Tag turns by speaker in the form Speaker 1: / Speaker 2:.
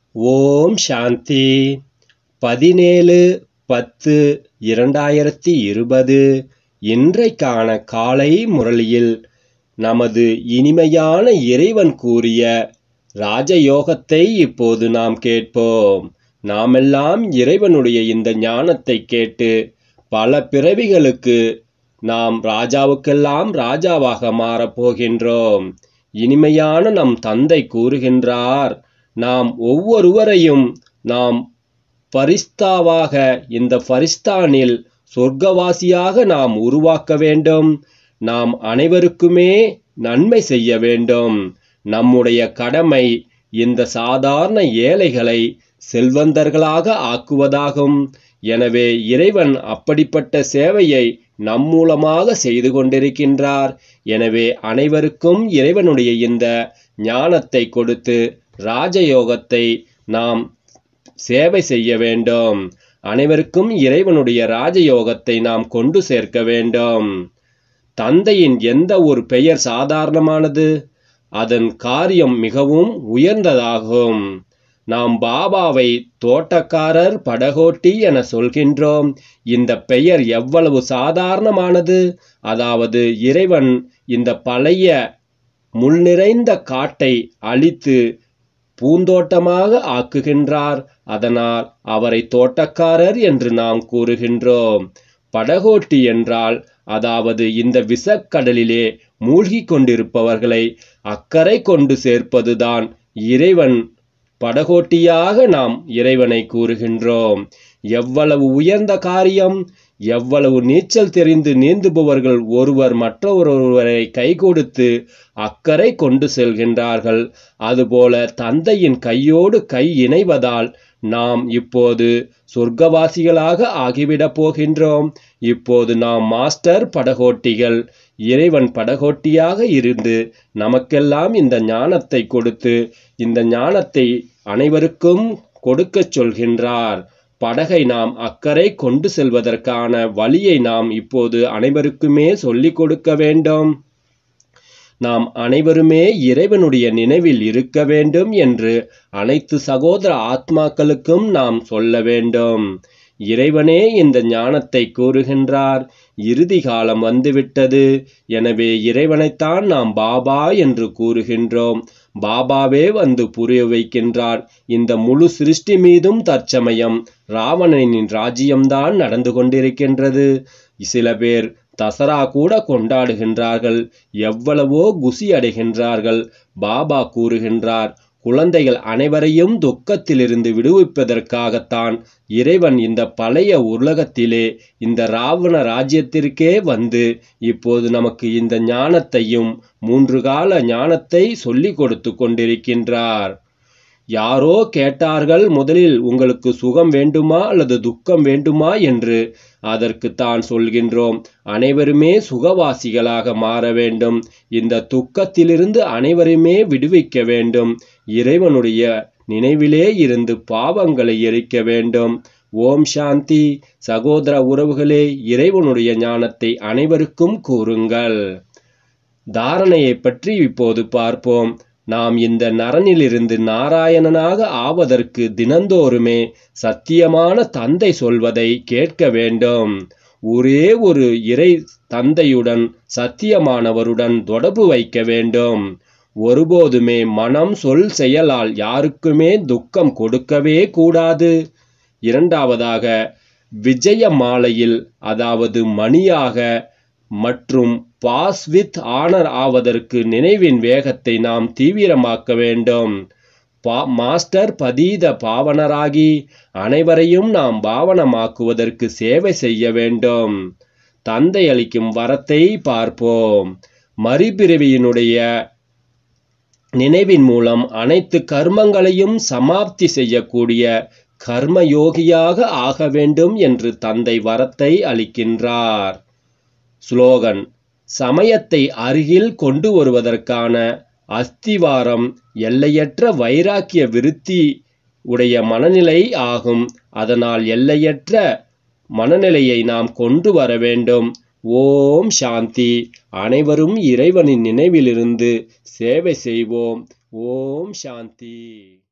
Speaker 1: ஓம் சாந்தி பதினேழு பத்து இரண்டாயிரத்தி இருபது இன்றைக்கான காலை முரளியில் நமது இனிமையான இறைவன் கூறிய ராஜயோகத்தை இப்போது நாம் கேட்போம் நாமெல்லாம் இறைவனுடைய இந்த ஞானத்தை கேட்டு பல பிறவிகளுக்கு நாம் ராஜாவுக்கெல்லாம் ராஜாவாக மாறப் போகின்றோம் இனிமையான நம் தந்தை கூறுகின்றார் நாம் ஒவ்வொருவரையும் நாம் பரிஸ்தாவாக இந்த பரிஸ்தானில் சொர்க்கவாசியாக நாம் உருவாக்க வேண்டும் நாம் அனைவருக்குமே நன்மை செய்ய வேண்டும் நம்முடைய கடமை இந்த சாதாரண ஏழைகளை செல்வந்தர்களாக ஆக்குவதாகும் எனவே இறைவன் அப்படிப்பட்ட சேவையை நம் மூலமாக செய்து கொண்டிருக்கின்றார் எனவே அனைவருக்கும் இறைவனுடைய இந்த ஞானத்தை கொடுத்து ராஜயோகத்தை நாம் சேவை செய்ய வேண்டும் அனைவருக்கும் இறைவனுடைய ராஜயோகத்தை நாம் கொண்டு சேர்க்க வேண்டும் தந்தையின் எந்த ஒரு பெயர் சாதாரணமானது அதன் காரியம் மிகவும் உயர்ந்ததாகும் நாம் பாபாவை தோட்டக்காரர் படகோட்டி என சொல்கின்றோம் இந்த பெயர் எவ்வளவு சாதாரணமானது அதாவது இறைவன் இந்த பழைய முள் நிறைந்த காட்டை அழித்து பூந்தோட்டமாக ஆக்குகின்றார் அதனால் அவரை தோட்டக்காரர் என்று நாம் கூறுகின்றோம் படகோட்டி என்றால் அதாவது இந்த விசக்கடலிலே மூழ்கி கொண்டிருப்பவர்களை அக்கறை கொண்டு சேர்ப்பதுதான் இறைவன் படகோட்டியாக நாம் இறைவனை கூறுகின்றோம் எவ்வளவு உயர்ந்த காரியம் எவ்வளவு நீச்சல் தெரிந்து நீந்துபவர்கள் ஒருவர் மற்றொருவரை கை கொடுத்து அக்கறை கொண்டு செல்கின்றார்கள் அதுபோல தந்தையின் கையோடு கை இணைவதால் நாம் இப்போது சொர்க்கவாசிகளாக ஆகிவிடப் போகின்றோம் இப்போது நாம் மாஸ்டர் படகோட்டிகள் இறைவன் படகோட்டியாக இருந்து நமக்கெல்லாம் இந்த ஞானத்தை கொடுத்து இந்த ஞானத்தை அனைவருக்கும் கொடுக்கச் சொல்கின்றார் படகை நாம் அக்கறை கொண்டு செல்வதற்கான வழியை நாம் இப்போது அனைவருக்குமே சொல்லிக் கொடுக்க வேண்டும் நாம் அனைவருமே இறைவனுடைய நினைவில் இருக்க வேண்டும் என்று அனைத்து சகோதர ஆத்மாக்களுக்கும் நாம் சொல்ல வேண்டும் இறைவனே இந்த ஞானத்தை கூறுகின்றார் இறுதி காலம் வந்துவிட்டது எனவே இறைவனைத்தான் நாம் பாபா என்று கூறுகின்றோம் பாபாவே வந்து புரிய வைக்கின்றார் இந்த முழு சிருஷ்டி மீதும் தற்சமயம் ராவணனின் ராஜ்யம்தான் நடந்து கொண்டிருக்கின்றது சில பேர் தசரா கூட கொண்டாடுகின்றார்கள் எவ்வளவோ குசி அடைகின்றார்கள் பாபா கூறுகின்றார் குழந்தைகள் அனைவரையும் துக்கத்திலிருந்து விடுவிப்பதற்காகத்தான் இறைவன் இந்த பழைய உலகத்திலே இந்த ராவண ராஜ்யத்திற்கே வந்து இப்போது நமக்கு இந்த ஞானத்தையும் மூன்று கால ஞானத்தை சொல்லிக் கொடுத்து கொண்டிருக்கின்றார் யாரோ கேட்டார்கள் முதலில் உங்களுக்கு சுகம் வேண்டுமா அல்லது துக்கம் வேண்டுமா என்று அதற்கு தான் சொல்கின்றோம் அனைவருமே சுகவாசிகளாக மாற வேண்டும் இந்த துக்கத்திலிருந்து அனைவருமே விடுவிக்க வேண்டும் இறைவனுடைய நினைவிலே இருந்து பாவங்களை எரிக்க வேண்டும் ஓம் சாந்தி சகோதர உறவுகளே இறைவனுடைய ஞானத்தை அனைவருக்கும் கூறுங்கள் தாரணையை பற்றி இப்போது பார்ப்போம் நாம் இந்த நரனிலிருந்து நாராயணனாக ஆவதற்கு தினந்தோறுமே சத்தியமான தந்தை சொல்வதை கேட்க வேண்டும் ஒரே ஒரு இறை தந்தையுடன் சத்தியமானவருடன் தொடர்பு வைக்க வேண்டும் ஒருபோதுமே மனம் சொல் செயலால் யாருக்குமே துக்கம் கொடுக்கவே கூடாது இரண்டாவதாக விஜய மாலையில் அதாவது மணியாக மற்றும் பாஸ் வித் ஆனர் ஆவதற்கு நினைவின் வேகத்தை நாம் தீவிரமாக்க வேண்டும் பா மாஸ்டர் பதீத பாவனராகி அனைவரையும் நாம் பாவனமாக்குவதற்கு சேவை செய்ய வேண்டும் தந்தை அளிக்கும் வரத்தை பார்ப்போம் மறுபிறவியினுடைய நினைவின் மூலம் அனைத்து கர்மங்களையும் சமாப்தி செய்யக்கூடிய கர்மயோகியாக ஆக வேண்டும் என்று தந்தை வரத்தை அளிக்கின்றார் ஸ்லோகன் சமயத்தை அருகில் கொண்டு வருவதற்கான அஸ்திவாரம் எல்லையற்ற வைராக்கிய விருத்தி உடைய மனநிலை ஆகும் அதனால் எல்லையற்ற மனநிலையை நாம் கொண்டு வர வேண்டும் ஓம் சாந்தி அனைவரும் இறைவனின் நினைவிலிருந்து சேவை செய்வோம் ஓம் சாந்தி